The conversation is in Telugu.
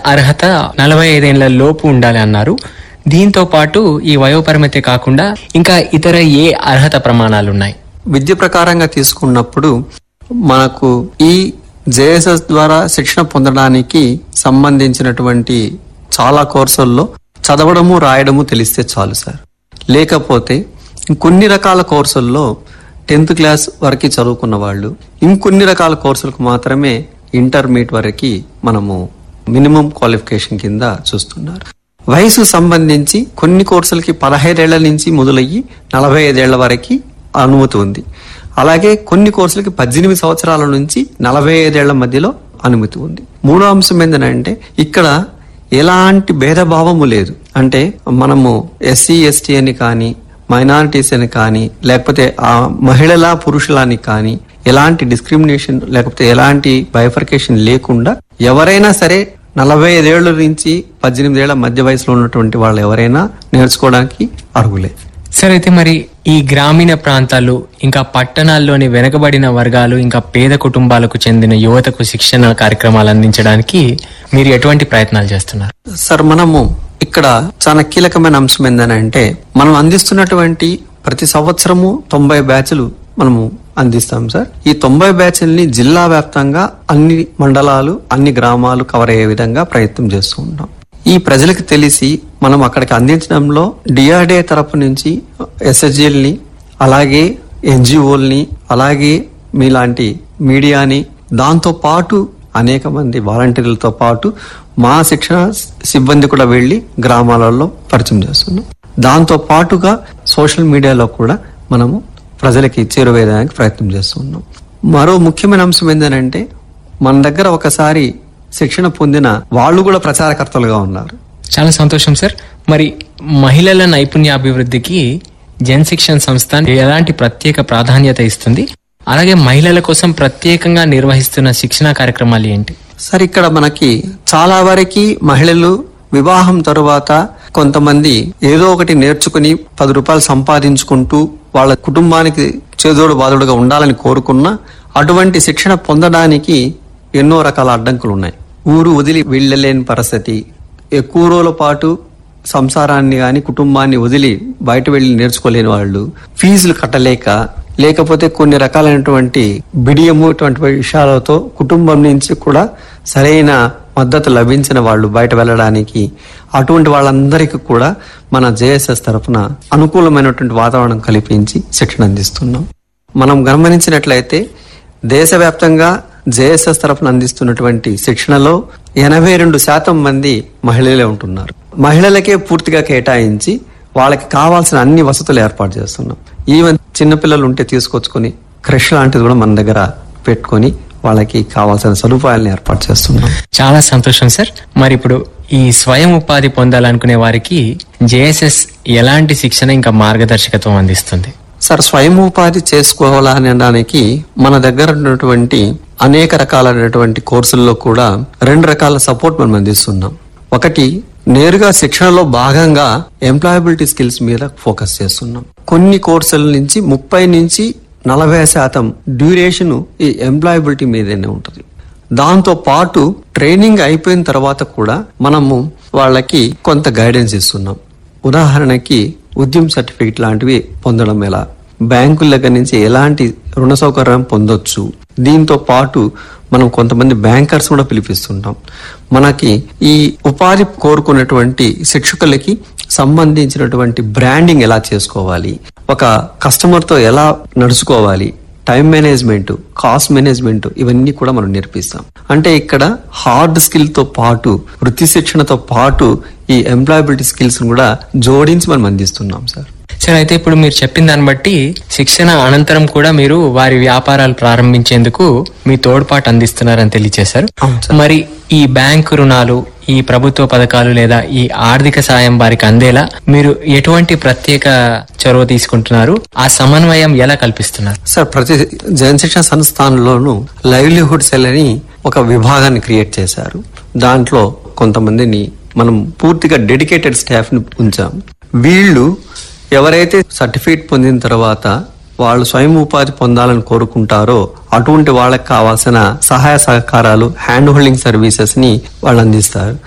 అర్హత నలభై ఐదేళ్ల లోపు ఉండాలి అన్నారు దీంతో పాటు ఈ వయోపరిమితి కాకుండా ఇంకా ఇతర ఏ అర్హత ప్రమాణాలు ఉన్నాయి విద్య ప్రకారంగా తీసుకున్నప్పుడు మనకు ఈ జేఎస్ఎస్ ద్వారా శిక్షణ పొందడానికి సంబంధించినటువంటి చాలా కోర్సుల్లో చదవడము రాయడము తెలిస్తే చాలు సార్ లేకపోతే కొన్ని రకాల కోర్సుల్లో టెన్త్ క్లాస్ వరకు చదువుకున్న వాళ్ళు ఇంకొన్ని రకాల కోర్సులకు మాత్రమే ఇంటర్మీడియట్ వరకు మనము మినిమం క్వాలిఫికేషన్ కింద చూస్తున్నారు వయసు సంబంధించి కొన్ని కోర్సులకి పదహైదేళ్ల నుంచి మొదలయ్యి నలభై ఐదేళ్ల వరకు అనుమతి ఉంది అలాగే కొన్ని కోర్సులకి పద్దెనిమిది సంవత్సరాల నుంచి నలభై ఐదేళ్ల మధ్యలో అనుమతి ఉంది మూడో అంశం ఏంటంటే ఇక్కడ ఎలాంటి భేదభావము లేదు అంటే మనము ఎస్సీ ఎస్టీ అని కానీ మైనారిటీస్ అని కానీ లేకపోతే ఆ మహిళల పురుషులని కానీ ఎలాంటి డిస్క్రిమినేషన్ లేకపోతే ఎలాంటి బైఫర్కేషన్ లేకుండా ఎవరైనా సరే నలభై ఐదేళ్ల నుంచి పద్దెనిమిది ఏళ్ల మధ్య వయసులో ఉన్నటువంటి వాళ్ళు ఎవరైనా నేర్చుకోవడానికి అర్హులే సరే అయితే మరి ఈ గ్రామీణ ప్రాంతాలు ఇంకా పట్టణాల్లోని వెనుకబడిన వర్గాలు ఇంకా పేద కుటుంబాలకు చెందిన యువతకు శిక్షణ కార్యక్రమాలు అందించడానికి మీరు ఎటువంటి ప్రయత్నాలు చేస్తున్నారు సార్ మనము ఇక్కడ చాలా కీలకమైన అంశం ఏంటంటే మనం అందిస్తున్నటువంటి ప్రతి సంవత్సరము తొంభై బ్యాచ్లు మనము అందిస్తాం సార్ ఈ తొంభై బ్యాచ్ల్ని జిల్లా వ్యాప్తంగా అన్ని మండలాలు అన్ని గ్రామాలు కవర్ అయ్యే విధంగా ప్రయత్నం చేస్తూ ఉంటాం ఈ ప్రజలకు తెలిసి మనం అక్కడికి అందించడంలో డిఆర్డిఏ తరపు నుంచి ఎస్ఎస్జిల్ని అలాగే ఎన్జిఓల్ని అలాగే మీలాంటి మీడియాని దాంతో పాటు అనేక మంది వాలంటీర్లతో పాటు మా శిక్షణ సిబ్బంది కూడా వెళ్లి గ్రామాలలో పరిచయం చేస్తున్నాం దాంతో పాటుగా సోషల్ మీడియాలో కూడా మనము ప్రజలకి చేరువేయడానికి ప్రయత్నం చేస్తున్నాం మరో ముఖ్యమైన అంశం ఏంటంటే మన దగ్గర ఒకసారి శిక్షణ పొందిన వాళ్ళు కూడా ప్రచారకర్తలుగా ఉన్నారు చాలా సంతోషం సార్ మరి మహిళల నైపుణ్యాభివృద్ధికి జన్ శిక్షణ సంస్థ ఎలాంటి ప్రత్యేక ప్రాధాన్యత ఇస్తుంది అలాగే మహిళల కోసం ప్రత్యేకంగా నిర్వహిస్తున్న శిక్షణ కార్యక్రమాలు ఏంటి సార్ ఇక్కడ మనకి చాలా వరకు మహిళలు వివాహం తరువాత కొంతమంది ఏదో ఒకటి నేర్చుకుని పది రూపాయలు సంపాదించుకుంటూ వాళ్ళ కుటుంబానికి చేదోడు బాదుడుగా ఉండాలని కోరుకున్నా అటువంటి శిక్షణ పొందడానికి ఎన్నో రకాల అడ్డంకులు ఉన్నాయి ఊరు వదిలి వెళ్ళలేని పరిస్థితి ఎక్కువ రోజుల పాటు సంసారాన్ని గాని కుటుంబాన్ని వదిలి బయట వెళ్లి నేర్చుకోలేని వాళ్ళు ఫీజులు కట్టలేక లేకపోతే కొన్ని రకాలైనటువంటి బిడియము ఇటువంటి విషయాలతో కుటుంబం నుంచి కూడా సరైన మద్దతు లభించిన వాళ్ళు బయట వెళ్ళడానికి అటువంటి వాళ్ళందరికీ కూడా మన జేఎస్ఎస్ తరఫున అనుకూలమైనటువంటి వాతావరణం కల్పించి శిక్షణ అందిస్తున్నాం మనం గమనించినట్లయితే దేశవ్యాప్తంగా జేఎస్ఎస్ తరఫున అందిస్తున్నటువంటి శిక్షణలో ఎనభై రెండు శాతం మంది మహిళలే ఉంటున్నారు మహిళలకే పూర్తిగా కేటాయించి వాళ్ళకి కావాల్సిన అన్ని వసతులు ఏర్పాటు చేస్తున్నాం ఈవెన్ చిన్నపిల్లలు ఉంటే తీసుకొచ్చుకొని క్రష్ లాంటిది కూడా మన దగ్గర పెట్టుకొని వాళ్ళకి కావాల్సిన సదుపాయాలను ఏర్పాటు చేస్తున్నాం చాలా సంతోషం సార్ మరి ఇప్పుడు ఈ స్వయం ఉపాధి పొందాలనుకునే వారికి జేఎస్ఎస్ ఎలాంటి శిక్షణ ఇంకా మార్గదర్శకత్వం అందిస్తుంది సార్ స్వయం ఉపాధి చేసుకోవాలనడానికి మన దగ్గర ఉన్నటువంటి అనేక రకాలైనటువంటి కోర్సుల్లో కూడా రెండు రకాల సపోర్ట్ మనం అందిస్తున్నాం ఒకటి నేరుగా శిక్షణలో భాగంగా ఎంప్లాయబిలిటీ స్కిల్స్ మీద ఫోకస్ చేస్తున్నాం కొన్ని కోర్సుల నుంచి ముప్పై నుంచి నలభై శాతం డ్యూరేషన్ ఈ ఎంప్లాయబిలిటీ మీదనే ఉంటుంది దాంతో పాటు ట్రైనింగ్ అయిపోయిన తర్వాత కూడా మనము వాళ్ళకి కొంత గైడెన్స్ ఇస్తున్నాం ఉదాహరణకి ఉద్యమ సర్టిఫికెట్ లాంటివి పొందడం ఎలా బ్యాంకుల దగ్గర నుంచి ఎలాంటి రుణ సౌకర్యం పొందొచ్చు దీంతో పాటు మనం కొంతమంది బ్యాంకర్స్ కూడా పిలిపిస్తుంటాం మనకి ఈ ఉపాధి కోరుకున్నటువంటి శిక్షకులకి సంబంధించినటువంటి బ్రాండింగ్ ఎలా చేసుకోవాలి ఒక కస్టమర్ తో ఎలా నడుచుకోవాలి టైం మేనేజ్మెంట్ కాస్ట్ మేనేజ్మెంట్ ఇవన్నీ కూడా మనం నేర్పిస్తాం అంటే ఇక్కడ హార్డ్ స్కిల్ తో పాటు వృత్తి శిక్షణతో పాటు ఈ ఎంప్లాయబిలిటీ స్కిల్స్ కూడా జోడించి మనం అందిస్తున్నాం సార్ సార్ అయితే ఇప్పుడు మీరు చెప్పిన దాన్ని బట్టి శిక్షణ అనంతరం కూడా మీరు వారి వ్యాపారాలు ప్రారంభించేందుకు మీ తోడ్పాటు అందిస్తున్నారని తెలియజేశారు అవును సార్. మరి ఈ బ్యాంకు రుణాలు ఈ ప్రభుత్వ పథకాలు లేదా ఈ ఆర్థిక సాయం వారికి అందేలా మీరు ఎటువంటి ప్రత్యేక చొరవ తీసుకుంటున్నారు ఆ సమన్వయం ఎలా కల్పిస్తున్నారు సార్ ప్రతి జనశిక్షణ సంస్థానంలోనూ లైవ్లీహుడ్ సెల్ అని ఒక విభాగాన్ని క్రియేట్ చేశారు దాంట్లో కొంతమందిని మనం పూర్తిగా డెడికేటెడ్ స్టాఫ్ ని ఉంచాం వీళ్ళు ఎవరైతే సర్టిఫికేట్ పొందిన తర్వాత వాళ్ళు స్వయం ఉపాధి పొందాలని కోరుకుంటారో అటువంటి వాళ్ళకి కావాల్సిన సహాయ సహకారాలు హ్యాండ్ హోల్డింగ్ సర్వీసెస్ ని వాళ్ళు అందిస్తారు